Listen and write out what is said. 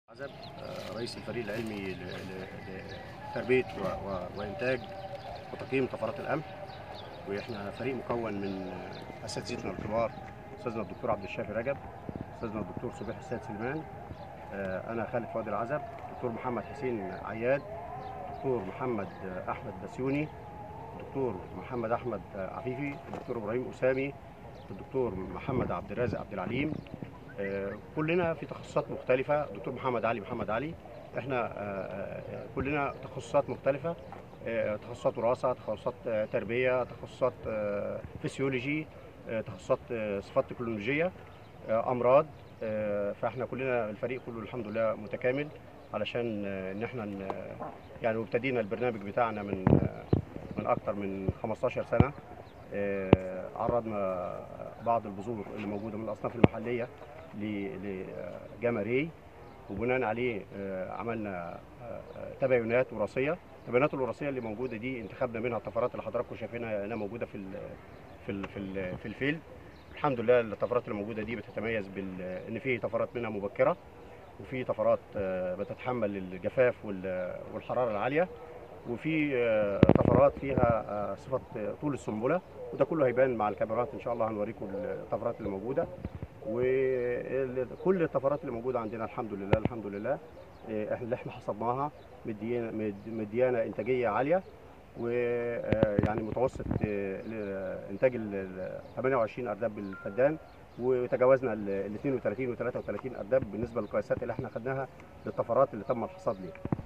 عزب آه، رئيس الفريق العلمي ل- ل- لتربيه و- و- وانتاج وتقييم طفرات القمح واحنا فريق مكون من آه، اساتذتنا الكبار استاذنا الدكتور عبد الشافي رجب استاذنا الدكتور صبيح السيد سليمان آه، انا خالد فؤاد العزب دكتور محمد حسين عياد دكتور محمد آه، احمد بسيوني الدكتور محمد احمد آه، عفيفي الدكتور ابراهيم اسامي الدكتور محمد عبد الرازق عبد العليم آه، كلنا في تخصصات مختلفة دكتور محمد علي محمد علي احنا آه، آه، كلنا تخصصات مختلفة آه، تخصصات وراثة تخصصات آه، تربية تخصصات آه، فسيولوجي آه، تخصصات آه، صفات تكنولوجية آه، أمراض آه، فاحنا كلنا الفريق كله الحمد لله متكامل علشان آه، ان احنا ن- يعني ابتدينا البرنامج بتاعنا من آه، من اكتر من 15 سنة آه، عرضنا بعض البذور اللي موجودة من الأصناف المحلية ل- لجاما ري وبناء عليه آه، عملنا آه، آه، تباينات وراثيه التباينات الوراثيه اللي موجوده دي انتخبنا منها الطفرات اللي حضراتكم شايفينها انها موجوده في ال في ال في ال في الفيلد الحمد لله الطفرات اللي موجوده دي بتتميز بال ان في طفرات منها مبكره وفي طفرات آه، بتتحمل الجفاف وال- والحراره العاليه وفي آه، طفرات فيها آه، صفه آه، طول السنبله وده كله هيبان مع الكاميرات ان شاء الله هنوريكم الطفرات اللي موجوده وكل الطفرات اللي موجوده عندنا الحمد لله الحمد لله إيه، احنا اللي احنا حصدناها مديانا مد- مديانا انتاجيه عاليه ويعني متوسط إيه، ل- انتاج ال- ال 28 ارداب بالفدان وتجاوزنا ال 32 و 33 ارداب بالنسبه للقياسات اللي احنا خدناها للطفرات اللي تم الحصاد ليها